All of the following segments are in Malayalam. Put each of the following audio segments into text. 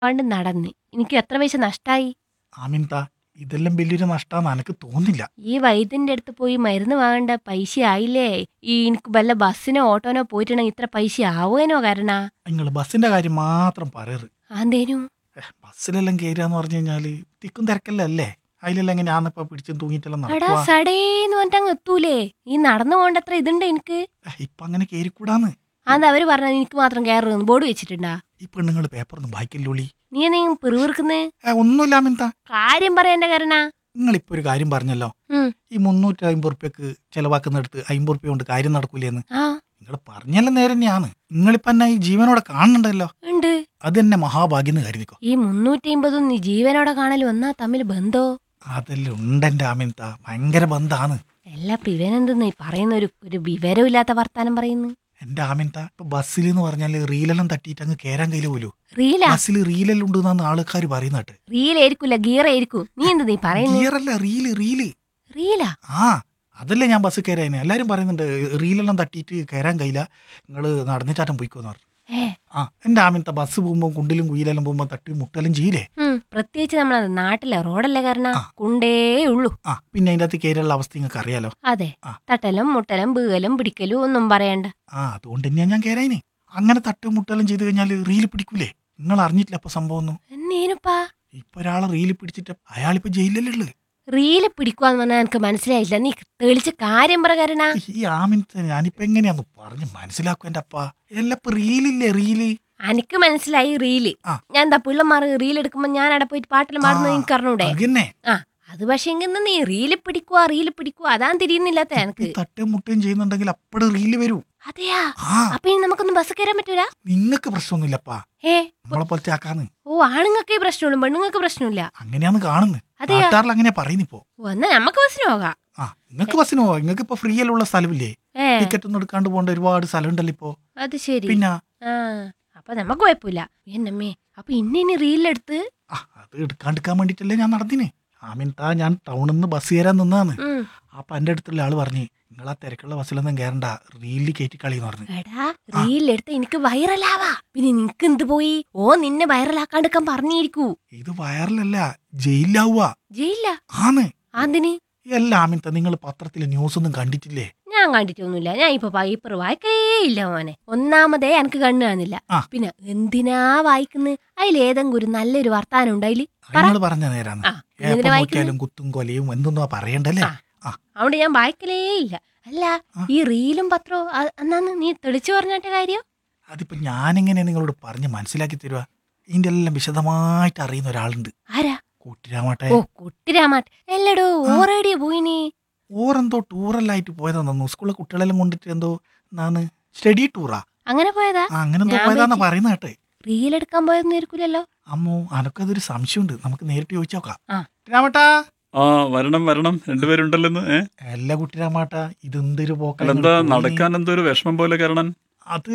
പണ്ട് നടന്ന് എനിക്ക് എത്ര പൈസ നഷ്ടായി ആമിൻത ഇതെല്ലാം വലിയൊരു നഷ്ടാന്ന് എനിക്ക് തോന്നില്ല ഈ വൈദ്യന്റെ അടുത്ത് പോയി മരുന്ന് വാങ്ങേണ്ട പൈസ ആയില്ലേ ഈ എനിക്ക് വല്ല ബസ്സിനോ ഓട്ടോനോ പോയിട്ടുണ്ടെങ്കിൽ ഇത്ര പൈസ ആവുമേനോ കാരണ നിങ്ങൾ ബസ്സിന്റെ കാര്യം മാത്രം പറയറ് അതേനു ഏ, ബസ്സിലെല്ലാം കയറുക പറഞ്ഞു കഴിഞ്ഞാല് തിക്കും തിരക്കല്ലേ അതിലെല്ലാം എങ്ങനെ ഞാനിപ്പോ പിടിച്ചും തൂങ്ങിയിട്ടെല്ലാം എടാ നടക്കുക സടേന്ന് പറഞ്ഞിട്ട് അങ്ങ് എത്തൂലേ ഈ നടന്നു പോകണ്ടത്ര ഇതുണ്ട് എനിക്ക് ഇപ്പൊ അങ്ങനെ കയറിക്കൂടാന്ന് അത് അവര് പറഞ്ഞത് എനിക്ക് മാത്രം കയറുന്നു ബോർഡ് വെച്ചിട്ടുണ്ടാ ഈ പെണ്ണുങ്ങൾ പേപ്പറൊന്നും വായിക്കല്ലോളി നീ നീ പിറുവിറുക്കുന്നേ ഏ, ഒന്നുമില്ല ആമിൻത കാര്യം പറയണ്ട കാരണ നിങ്ങളിപ്പോ ഒരു കാര്യം പറഞ്ഞല്ലോ ഉം. ഈ മുന്നൂറ്റി അമ്പത് റുപ്യക്ക് ചെലവാക്കുന്നിടത്ത് അമ്പത് റുപ്യ കൊണ്ട് കാര്യം നടക്കൂലേന്ന് ആ നിങ്ങൾ പറഞ്ഞല്ലോ നേരെ തന്നെയാണ് നിങ്ങളിപ്പോ എന്നെ ഈ ജീവനോടെ കാണുന്നുണ്ടല്ലോ ഉണ്ട് അത് തന്നെ മഹാഭാഗ്യം എന്ന് കരുതിക്കോ ഈ മുന്നൂറ്റി അമ്പതും നീ ജീവനോടെ കാണലും ഒന്നാ തമ്മിൽ ബന്ധോ അതെല്ലാം ഉണ്ടെന്റെ ആമിൻത ഭയങ്കര ബന്ധാണ് എല്ലാ ഇവനെന്തെന്ന് ഈ പറയുന്ന ഒരു ഒരു വിവരമില്ലാത്ത വർത്താനം പറയുന്നു എന്റെ ആമിൻത ഇപ്പൊ ബസ്സിൽ എന്ന് പറഞ്ഞാല് റീലെല്ലാം തട്ടിയിട്ട് അങ്ങ് കേറാൻ കയ്യില് പോലും റീലാ ബസ്സിൽ റീലെല്ലാം ഉണ്ടെന്നാണ് ആൾക്കാർ പറയുന്നട്ട് റീലായിരിക്കൂല ഗീറായിരിക്കും നീ എന്ത് നീ പറയുന്നു ഗിയറല്ല റീല് റീല് റീലാ ആ അതല്ലേ ഞാൻ ബസ് കയറാൻ എല്ലാരും പറയുന്നുണ്ട് റീലെല്ലാം തട്ടിയിട്ട് കയറാൻ കഴിയില്ല നിങ്ങൾ നടന്നിട്ടാറ്റം പോയിക്കോന്ന് പറഞ്ഞു ഏ ആ എന്റെ ആമിനത്തെ ബസ് പോകുമ്പോൾ കുണ്ടിലും കുയിലെല്ലാം പോകുമ്പോൾ തട്ടി മുട്ടലും ചെയ്യില്ലേ ഉം, പ്രത്യേകിച്ച് നമ്മളെ നാട്ടിലെ റോഡല്ലേ കാരണം ആ. കുണ്ടേ ഉള്ളൂ ആ പിന്നെ അതിൻ്റെ അകത്ത് കയറിയുള്ള അവസ്ഥ നിങ്ങൾക്ക് അറിയാലോ അതെ ആ. തട്ടലും മുട്ടലും ബീകലും പിടിക്കലും ഒന്നും പറയണ്ട ആ അതുകൊണ്ട് തന്നെയാ ഞാൻ കയറായിന് അങ്ങനെ തട്ടും മുട്ടലും ചെയ്ത് കഴിഞ്ഞാൽ റീല് പിടിക്കൂലേ നിങ്ങൾ അറിഞ്ഞിട്ടില്ല അപ്പൊ സംഭവം ഒന്നും എന്നേനുപ്പാ ഇപ്പൊ ഒരാളെ റീല് പിടിച്ചിട്ട് അയാളിപ്പോ ജയിലല്ലേ ഉള്ളത് റീല് പിടിക്കുവാന്ന് പറഞ്ഞാൽ എനിക്ക് മനസ്സിലായില്ല നീ തെളിച്ച കാര്യം പറ കാരണ ഈ ആമിനത്തെ ഞാനിപ്പോ എങ്ങനെയാന്ന് പറഞ്ഞ് മനസ്സിലാക്കും എന്റെ അപ്പ എല്ലാം ഇപ്പൊ റീലില്ലേ റീല് എനിക്ക് മനസ്സിലായി റീല് ആ. ഞാൻ എന്താ പിള്ളമാർ റീൽ എടുക്കുമ്പോ ഞാൻ അവിടെ പോയിട്ട് പാട്ടിൽ മാറുന്നത് ആ, എനിക്ക് അറിഞ്ഞൂടെ അതന്നെ ആ അത് പക്ഷെ എങ്കിൽ നീ റീല് പിടിക്കുവാ റീല് പിടിക്കുവാ അതാൻ തിരിയുന്നില്ലാത്ത എനിക്ക് തട്ടും മുട്ടും ചെയ്യുന്നുണ്ടെങ്കിൽ അപ്പടെ റീല് വരൂ അതെയാ ആ അപ്പൊ ഇനി നമുക്കൊന്നും ബസ് കയറാൻ പറ്റൂല നിങ്ങക്ക് പ്രശ്നമൊന്നുമില്ലപ്പാ ഏ നമ്മളെ പോലത്തെ ആക്കാന്ന് ഓ ആണുങ്ങൾക്കേ പ്രശ്നമുള്ളൂ പെണ്ണുങ്ങൾക്ക് പ്രശ്നമില്ല അങ്ങനെയാന്ന് കാണുന്നത് അതെയാ നാട്ടുകാരിൽ അങ്ങനെ പറയുന്നിപ്പോ ഓ, എന്നാ നമുക്ക് ബസ്സിന് പോകാം ആ നിങ്ങൾക്ക് ബസ്സിന് പോവാ നിങ്ങൾക്ക് ഇപ്പൊ ഫ്രീ അല്ലുള്ള സ്ഥലമില്ലേ ഏ ടിക്കറ്റ് ഒന്നും എടുക്കാണ്ട് പോകേണ്ട ഒരുപാട് സ്ഥലം ഉണ്ടല്ലോ ഇപ്പോ അത് ശരി പിന്നെ ആ അപ്പൊ നമുക്ക് കുഴപ്പമില്ല എന്നമ്മേ അപ്പൊ ഇന്ന ഇനി റീലെടുത്ത് ആ അത് എടുക്കാണ്ടിരിക്കാൻ വേണ്ടിട്ടല്ലേ ഞാൻ നടന്നിന് ആമിൻതാ ഞാൻ ടൗണിൽ നിന്ന് ബസ് കയറാൻ നിന്നാന്ന് ഉം. അപ്പൊ എന്റെ അടുത്തുള്ള ആള് പറഞ്ഞു നിങ്ങൾ ആ തിരക്കുള്ള ബസ്സിലൊന്നും കയറണ്ട റീലിൽ കയറ്റി കളിന്ന് പറഞ്ഞു എടാ റീലെടുത്ത് എനിക്ക് വൈറലാവാ പിന്നെ നിനക്ക് എന്ത് പോയി ഓ നിന്നെ വൈറലാക്കാണ്ടിരിക്കാൻ പറഞ്ഞിരിക്കൂ ഇത് വയറിലല്ല ജയിലിലാവുക ജയില്ല ആന്ന് അതിന് എല്ലാ ആമിൻത നിങ്ങൾ പത്രത്തിലെ ന്യൂസ് ഒന്നും കണ്ടിട്ടില്ലേ ഞാൻ കണ്ടിട്ടൊന്നുമില്ല ഞാൻ ഇപ്പൊ പേപ്പർ വായിക്കേ ഇല്ല മോനെ ഒന്നാമതേ എനിക്ക് കണ്ണു കാണുന്നില്ല ആ. പിന്നെ എന്തിനാ വായിക്കുന്നത് അതിലേതെങ്കിലും ഒരു നല്ലൊരു വർത്താനം ഉണ്ട് അതില് പറ. നിങ്ങൾ പറഞ്ഞ നേരാന്ന് ആ എപ്പോ എന്തിനാ വായിക്കുന്നത് നോക്കിയാലും കുത്തും കൊലയും എന്തൊന്നാ പറയണ്ടല്ലേ ആ. അതുകൊണ്ട് ഞാൻ വായിക്കലേ ഇല്ല അല്ല ആ. ഈ റീലും പത്രവും അ- എന്നാന്ന് നീ തെളിച്ചു പറഞ്ഞിട്ട് കാര്യം അതിപ്പോ ഞാനെങ്ങനെ നിങ്ങളോട് പറഞ്ഞ് മനസ്സിലാക്കി തരുക ഇതിന്റെ എല്ലാം വിശദമായിട്ട് അറിയുന്ന ഒരാളുണ്ട് ആരാ കൂട്ടിരാമാട്ടെ ഓ കുട്ടിരാമാട്ട് എല്ലടോ ആ. ഓറേടിയ പോയിനി ഓറെന്തോ ടൂറല്ലായിട്ട് പോയതാന്നു സ്കൂളിലെ കുട്ടികളെല്ലാം കൊണ്ടിട്ട് എന്തോ എന്നാണ് സ്റ്റഡി ടൂറാ അങ്ങനെ പോയതാ ആ അങ്ങനെ എന്തോ ഞാൻ പോയതാന്നാ വിചാരിച്ചു- പറയുന്ന കേട്ടെ റീൽ എടുക്കാൻ പോയതൊന്നും ആയിരിക്കൂലല്ലോ അമ്മോ അനക്കതൊരു സംശയമുണ്ട് നമുക്ക് നേരിട്ട് ചോദിച്ചു നോക്കാം ആ. രാമട്ടാ ആ വരണം വരണം രണ്ടുപേരുണ്ടല്ലോ ഇന്ന്, ഏ എല്ലാ കുട്ടിരാമാട്ടാ ഇതെന്തൊരു അല്ല, പോക്കല്ല എന്താ നടക്കാൻ എന്തോ ഒരു വിഷമം പോലെ കരണൻ അത്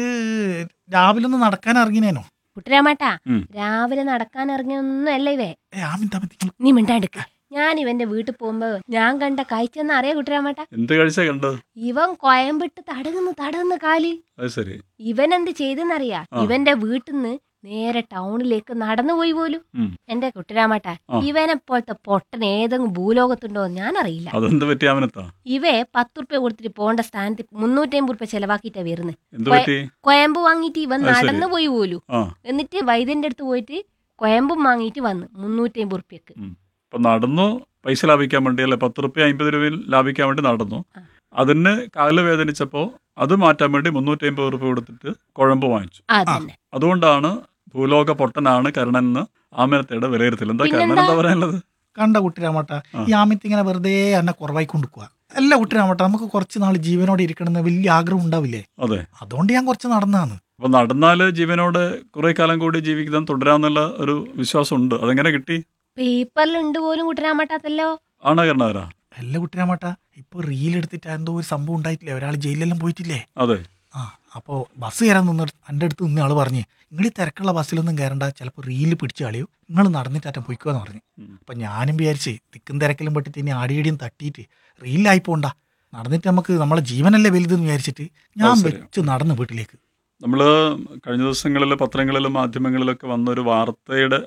രാവിലെ ഒന്ന് നടക്കാൻ ഇറങ്ങിനേനോ കുട്ടിരാമാട്ടാ ഉം. രാവിലെ നടക്കാൻ ഇറങ്ങിയൊന്നും അല്ല ഇവേ ഏ ആമിന്താ മതി നീ മിണ്ടാണ്ടിക്ക ഞാൻ ഇവന്റെ വീട്ടിൽ പോകുമ്പോ ഞാൻ കണ്ട കാഴ്ച എന്ന് അറിയാ കുട്ടിരാമാട്ടാ എന്ത് കാഴ്ച കണ്ടത് ഇവൻ കോയമ്പിട്ട് തടകുന്നു തടകുന്നു കാല് അത് ശരി ഇവൻ എന്ത് ചെയ്തെന്നറിയാ ആ. ഇവന്റെ വീട്ടിൽ നിന്ന് നേരെ ടൗണിലേക്ക് നടന്നു പോയി പോലും ഉം. എന്റെ കുട്ടിരാമാട്ട ആ. ഇവനെ പോലത്തെ പൊട്ടൻ ഏതെങ്കിലും ഭൂലോകത്തുണ്ടോ എന്ന് ഞാൻ അറിയില്ല അതെന്ത് പറ്റി അവനെത്താ ഇവേ പത്ത് റുപ്യ കൊടുത്തിട്ട് പോകേണ്ട സ്ഥാനത്ത് മുന്നൂറ്റി അമ്പത് റുപ്യ ചെലവാക്കിയിട്ടാ വരുന്നത് എന്ത് കൊയ- പറ്റി കൊയമ്പ് വാങ്ങിയിട്ട് ഇവൻ അത് ശരി. നടന്നു പോയി പോലും ആ എന്നിട്ട് വൈദ്യന്റെ അടുത്ത് പോയിട്ട് കൊയമ്പും വാങ്ങിയിട്ട് വന്ന് മുന്നൂറ്റി അമ്പത് റുപ്യക്ക് അപ്പൊ നടന്നു പൈസ ലാഭിക്കാൻ വേണ്ടി അല്ലെ പത്ത് റുപ്യ അമ്പത് രൂപയിൽ ലാഭിക്കാൻ വേണ്ടി നടന്നു ആ. അതിന് കാല് വേദനിച്ചപ്പോ അത് മാറ്റാൻ വേണ്ടി മുന്നൂറ്റി അമ്പത് റുപ്യ കൊടുത്തിട്ട് കുഴമ്പ് വാങ്ങിച്ചു അതന്നെ അതുകൊണ്ടാണ് ഭൂലോക പൊട്ടനാണ് കരണൻ എന്ന് ആമനത്തയുടെ വിലയിരുത്തൽ എന്താ കരണൻ പിന്നെന്താ? എന്താ പറയാനുള്ളത് കണ്ട കുട്ടിരാമട്ട ആ. ഈ ആമിത്ത് ഇങ്ങനെ വെറുതെ എന്നെ കുറവായി കൊണ്ടുക്കുക അല്ല കുട്ടിരാമട്ട നമുക്ക് കുറച്ച് നാൾ ജീവനോടെ ഇരിക്കണമെന്ന് വലിയ ആഗ്രഹം ഉണ്ടാവില്ലേ അതെ അതുകൊണ്ട് ഞാൻ കുറച്ച് നടന്നതാണ് അപ്പൊ നടന്നാല് ജീവനോട് കുറെ കാലം കൂടി ജീവിക്കാൻ തുടരാന്നുള്ള ഒരു വിശ്വാസം ഉണ്ട് അതെങ്ങനെ കിട്ടി പേപ്പറിലുണ്ട് പോലും കുട്ടരാമട്ടാത്തല്ലോ ആണോ കരണവരാ അല്ല കുട്ടിരാമട്ട ഇപ്പൊ റീൽ എടുത്തിട്ട് എന്തോ ഒരു സംഭവം ഉണ്ടായിട്ടില്ലേ ഒരാൾ ജയിലിലെല്ലാം പോയിട്ടില്ലേ അതെ ആ അപ്പോൾ ബസ് കയറാൻ നിന്ന് എൻ്റെ അടുത്ത് നിന്ന് ആൾ പറഞ്ഞ് നിങ്ങൾ ഈ തിരക്കുള്ള ബസ്സിലൊന്നും കയറണ്ട ചിലപ്പോൾ റീല് പിടിച്ച് കളയും നിങ്ങൾ നടന്നിട്ടാറ്റം പൊയ്ക്കുമെന്ന് പറഞ്ഞു ഉം. അപ്പം ഞാനും വിചാരിച്ച് തിക്കും തിരക്കിലും പെട്ടിട്ട് ഇനി ആടിയടിയും തട്ടിയിട്ട് റീലായി പോണ്ട നടന്നിട്ട് നമുക്ക് നമ്മളെ ജീവനല്ലേ വലുതെന്ന് വിചാരിച്ചിട്ട് ഞാൻ അത് ശരി. വെച്ച് നടന്ന് വീട്ടിലേക്ക് നമ്മൾ കഴിഞ്ഞ ദിവസങ്ങളിൽ പത്രങ്ങളിലും മാധ്യമങ്ങളിലൊക്കെ വന്ന ഒരു വാർത്തയുടെ